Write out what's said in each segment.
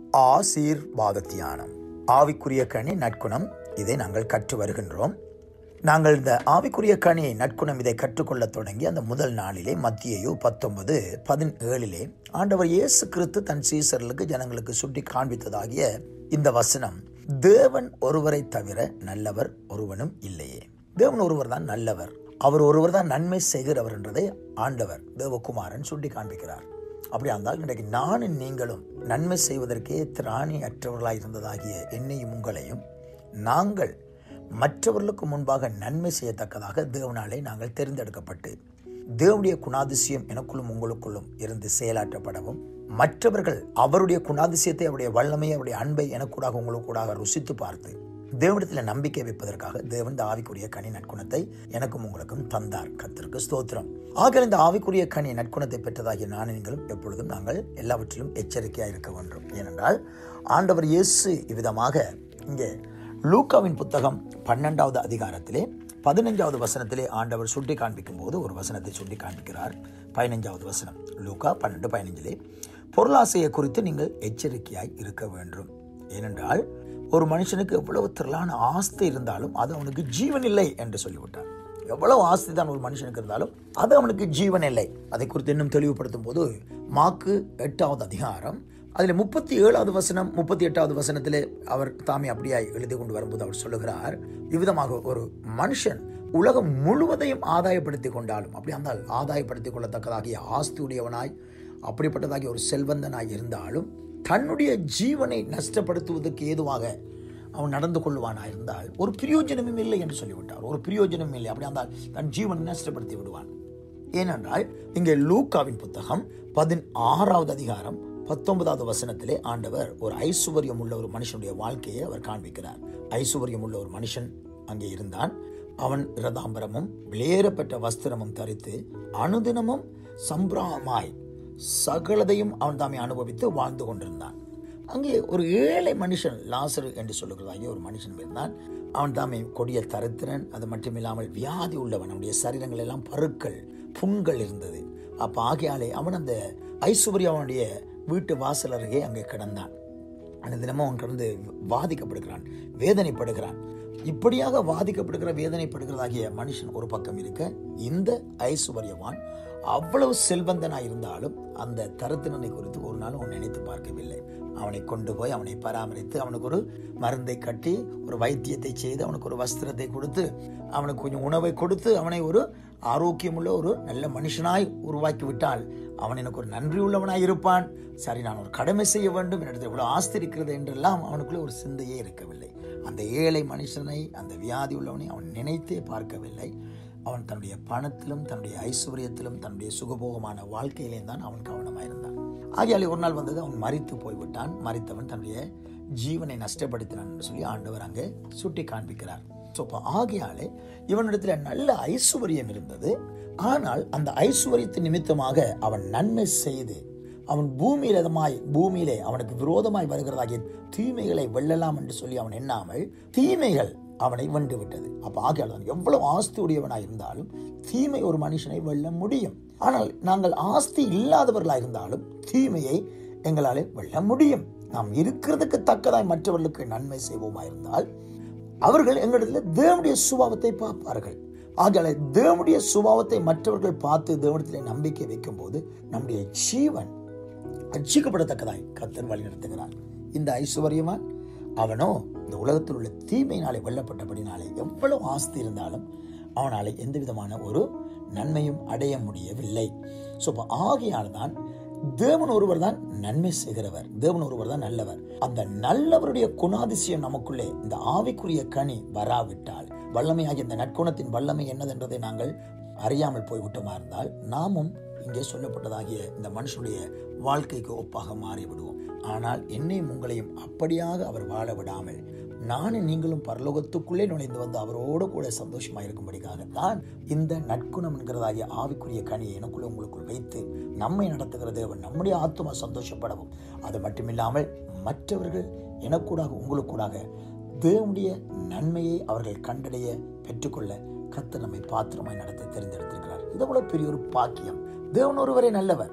ஆசீர்வாத தியானம் ஆவிக்குரிய கனி நற்குணம் இதை நாங்கள் கற்று வருகின்றோம் நாங்கள் இந்த ஆவிக்குரிய கனி நற்குணம் இதை கற்றுக்கொள்ள தொடங்கி அந்த முதல் நாளிலே மத்தியையோ பத்தொன்பது பதினேழிலே ஆண்டவர் இயேசு கிறிஸ்து தன் சீசர்களுக்கு ஜனங்களுக்கு சுட்டி காண்பித்ததாகிய இந்த வசனம் தேவன் ஒருவரை தவிர நல்லவர் ஒருவனும் இல்லையே தேவன் ஒருவர் தான் நல்லவர் அவர் ஒருவர் தான் நன்மை செய்கிறவர் என்றதை ஆண்டவர் தேவகுமாரன் சுட்டி காண்பிக்கிறார் அப்படி இருந்தால் இன்றைக்கு நானும் நீங்களும் நன்மை செய்வதற்கே திராணி அற்றவர்களாய் இருந்ததாகிய என்னையும் உங்களையும் நாங்கள் மற்றவர்களுக்கு முன்பாக நன்மை செய்யத்தக்கதாக தேவனாலே நாங்கள் தேர்ந்தெடுக்கப்பட்டு தேவனுடைய குணாதிசயம் எனக்குள்ளும் உங்களுக்குள்ளும் இருந்து செயலாற்றப்படவும் மற்றவர்கள் அவருடைய குணாதிசயத்தை அவருடைய வல்லமை அவருடைய அன்பை எனக்கூடாக உங்களுக்கூடாக ருசித்து பார்த்து தேவனிடத்தில் நம்பிக்கை வைப்பதற்காக தேவன் இந்த ஆவிக்குரிய கனி நற்குணத்தை எனக்கும் உங்களுக்கும் தந்தார் கத்திற்கு ஸ்தோத்திரம் ஆக இந்த ஆவிக்குரிய கனி நற்குணத்தை பெற்றதாகிய நான் நீங்களும் எப்பொழுதும் நாங்கள் எல்லாவற்றிலும் எச்சரிக்கையாக இருக்க வேண்டும் ஏனென்றால் ஆண்டவர் இயேசு இவ்விதமாக இங்கே லூக்காவின் புத்தகம் பன்னெண்டாவது அதிகாரத்திலே பதினஞ்சாவது வசனத்திலே ஆண்டவர் சுட்டி காண்பிக்கும் போது ஒரு வசனத்தை சுட்டி காண்பிக்கிறார் பதினஞ்சாவது வசனம் லூக்கா பன்னெண்டு பதினஞ்சிலே பொருளாசையை குறித்து நீங்கள் எச்சரிக்கையாய் இருக்க வேண்டும் ஏனென்றால் ஒரு மனுஷனுக்கு எவ்வளவு திரளான ஆஸ்தி இருந்தாலும் அது அவனுக்கு ஜீவன் இல்லை என்று சொல்லிவிட்டார் எவ்வளவு ஆஸ்தி தான் ஒரு மனுஷனுக்கு இருந்தாலும் அது அவனுக்கு ஜீவன் இல்லை அதை குறித்து இன்னும் தெளிவுபடுத்தும் போது மாக்கு எட்டாவது அதிகாரம் அதில் முப்பத்தி ஏழாவது வசனம் முப்பத்தி எட்டாவது வசனத்திலே அவர் தாமே அப்படியாய் எழுதி கொண்டு வரும்போது அவர் சொல்லுகிறார் இவ்விதமாக ஒரு மனுஷன் உலகம் முழுவதையும் ஆதாயப்படுத்தி கொண்டாலும் அப்படி இருந்தால் ஆதாயப்படுத்திக் கொள்ளத்தக்கதாகிய ஆஸ்தியுடையவனாய் அப்படிப்பட்டதாகிய ஒரு செல்வந்தனாய் இருந்தாலும் தன்னுடைய ஜீவனை நஷ்டப்படுத்துவதற்கு ஏதுவாக அவன் நடந்து கொள்வானா இருந்தால் ஒரு பிரயோஜனமும் இல்லை என்று சொல்லிவிட்டார் ஒரு பிரயோஜனமும் இல்லை அப்படி இருந்தால் தன் ஜீவனை நஷ்டப்படுத்தி விடுவான் ஏனென்றால் இங்கே லூக்காவின் புத்தகம் பதினாறாவது அதிகாரம் பத்தொன்பதாவது வசனத்திலே ஆண்டவர் ஒரு ஐசுவரியம் உள்ள ஒரு மனுஷனுடைய வாழ்க்கையை அவர் காண்பிக்கிறார் ஐசுவரியம் உள்ள ஒரு மனுஷன் அங்கே இருந்தான் அவன் இரதாம்பரமும் விளையேறப்பட்ட வஸ்திரமும் தரித்து அனுதினமும் சம்பிரமாய் சகலதையும் அவன் தாமே அனுபவித்து வாழ்ந்து கொண்டிருந்தான் அங்கே ஒரு ஏழை மனுஷன் லாசரு என்று சொல்லுகிறதாகிய ஒரு மனுஷன் இருந்தான் அவன் தாமே கொடிய தரித்திரன் அது மட்டுமில்லாமல் வியாதி உள்ளவன் அவனுடைய சரீரங்கள் எல்லாம் பருக்கள் புண்கள் இருந்தது அப்போ ஆகையாலே அவன் அந்த ஐஸ்வர்யா அவனுடைய வீட்டு வாசல் அருகே அங்கே கிடந்தான் அந்த தினமும் அவன் கிடந்து வாதிக்கப்படுகிறான் வேதனைப்படுகிறான் இப்படியாக வாதிக்கப்படுகிற வேதனைப்படுகிறதாகிய மனுஷன் ஒரு பக்கம் இருக்க இந்த ஐஸ்வர்யவான் அவ்வளவு செல்வந்தனாய் இருந்தாலும் அந்த தருத்தினனை குறித்து ஒரு நாள் அவன் நினைத்து பார்க்கவில்லை அவனை கொண்டு போய் அவனை பராமரித்து அவனுக்கு ஒரு மருந்தை கட்டி ஒரு வைத்தியத்தை செய்து அவனுக்கு ஒரு வஸ்திரத்தை கொடுத்து அவனுக்கு கொஞ்சம் உணவை கொடுத்து அவனை ஒரு ஆரோக்கியமுள்ள ஒரு நல்ல மனுஷனாய் உருவாக்கி விட்டால் அவன் எனக்கு ஒரு நன்றி உள்ளவனாய் இருப்பான் சரி நான் ஒரு கடமை செய்ய வேண்டும் என்னிடத்தில் இவ்வளவு ஆஸ்தி இருக்கிறது என்றெல்லாம் அவனுக்குள்ள ஒரு சிந்தையே இருக்கவில்லை அந்த ஏழை மனுஷனை அந்த வியாதி உள்ளவனை அவன் நினைத்தே பார்க்கவில்லை அவன் தன்னுடைய பணத்திலும் தன்னுடைய ஐஸ்வர்யத்திலும் தன்னுடைய சுகபோகமான வாழ்க்கையிலே தான் அவன் கவனமாக இருந்தான் ஆகியாலே ஒரு நாள் வந்தது அவன் மறித்து போய்விட்டான் மறித்தவன் தன்னுடைய ஜீவனை நஷ்டப்படுத்தினான் என்று சொல்லி ஆண்டவர் அங்கே சுட்டி காண்பிக்கிறார் ஸோ இப்போ ஆகையாலே இவனிடத்துல நல்ல ஐஸ்வர்யம் இருந்தது ஆனால் அந்த ஐஸ்வர்யத்தின் நிமித்தமாக அவன் நன்மை செய்து அவன் பூமியிலதமாய் பூமியிலே அவனுக்கு விரோதமாய் வருகிறதாகிய தீமைகளை வெல்லலாம் என்று சொல்லி அவன் எண்ணாமல் தீமைகள் அவனை வென்று விட்டது அப்ப ஆகையால் தான் எவ்வளவு ஆஸ்தி உடையவனாய் இருந்தாலும் தீமை ஒரு மனுஷனை வெல்ல முடியும் ஆனால் நாங்கள் ஆஸ்தி இல்லாதவர்களாக இருந்தாலும் தீமையை எங்களாலே வெல்ல முடியும் நாம் இருக்கிறதுக்கு தக்கதாய் மற்றவர்களுக்கு நன்மை செய்வோமா இருந்தால் அவர்கள் எங்களிடத்தில் தேவனுடைய சுபாவத்தை பார்ப்பார்கள் ஆகவே தேவனுடைய சுபாவத்தை மற்றவர்கள் பார்த்து தேவனத்திலே நம்பிக்கை வைக்கும் போது நம்முடைய ஜீவன் அச்சிக்கப்படத்தக்கதாய் கத்தர் வழி நடத்துகிறார் இந்த ஐஸ்வர்யமான் அவனோ இந்த உலகத்தில் உள்ள தீமையினாலே வெல்லப்பட்டபடினாலே எவ்வளவு ஆஸ்தி இருந்தாலும் அவனாலே எந்த விதமான ஒரு நன்மையும் அடைய முடியவில்லை ஸோ இப்போ ஆகையால் தான் தேவன் ஒருவர் தான் நன்மை செய்கிறவர் தேவன் ஒருவர் தான் நல்லவர் அந்த நல்லவருடைய குணாதிசயம் நமக்குள்ளே இந்த ஆவிக்குரிய கனி வராவிட்டால் வல்லமையாகிய இந்த நற்குணத்தின் வல்லமை என்னதென்றதை நாங்கள் அறியாமல் போய்விட்டோமா இருந்தால் நாமும் இங்கே சொல்லப்பட்டதாகிய இந்த மனுஷனுடைய வாழ்க்கைக்கு ஒப்பாக மாறிவிடுவோம் ஆனால் என்னையும் உங்களையும் அப்படியாக அவர் வாழ விடாமல் நானும் நீங்களும் பரலோகத்துக்குள்ளே நுழைந்து வந்து அவரோடு கூட சந்தோஷமாக இருக்கும்படிக்காக தான் இந்த நற்குணம் என்கிறதாகிய ஆவிக்குரிய கனியை எனக்குள்ளே உங்களுக்குள் வைத்து நம்மை நடத்துகிற தேவன் நம்முடைய ஆத்மா சந்தோஷப்படவும் அது மட்டுமில்லாமல் மற்றவர்கள் எனக்கூடாக உங்களுக்கூடாக தேவனுடைய நன்மையை அவர்கள் கண்டடைய பெற்றுக்கொள்ள கத்து நம்மை பாத்திரமாய் நடத்த தெரிந்தெடுத்திருக்கிறார் இதை விட பெரிய ஒரு பாக்கியம் தேவன் ஒருவரே நல்லவர்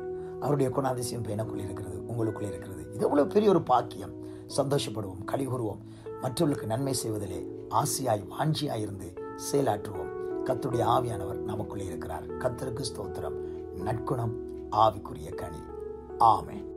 அவருடைய குணாதிசயம் இப்ப எனக்குள்ளே இருக்கிறது உங்களுக்குள்ளே இருக்கிறது இது எவ்வளவு பெரிய ஒரு பாக்கியம் சந்தோஷப்படுவோம் கலிகூறுவோம் மற்றவர்களுக்கு நன்மை செய்வதிலே ஆசையாய் வாஞ்சியாய் இருந்து செயலாற்றுவோம் கத்துடைய ஆவியானவர் நமக்குள்ளே இருக்கிறார் கத்தருக்கு ஸ்தோத்திரம் நற்குணம் ஆவிக்குரிய கனி ஆமென்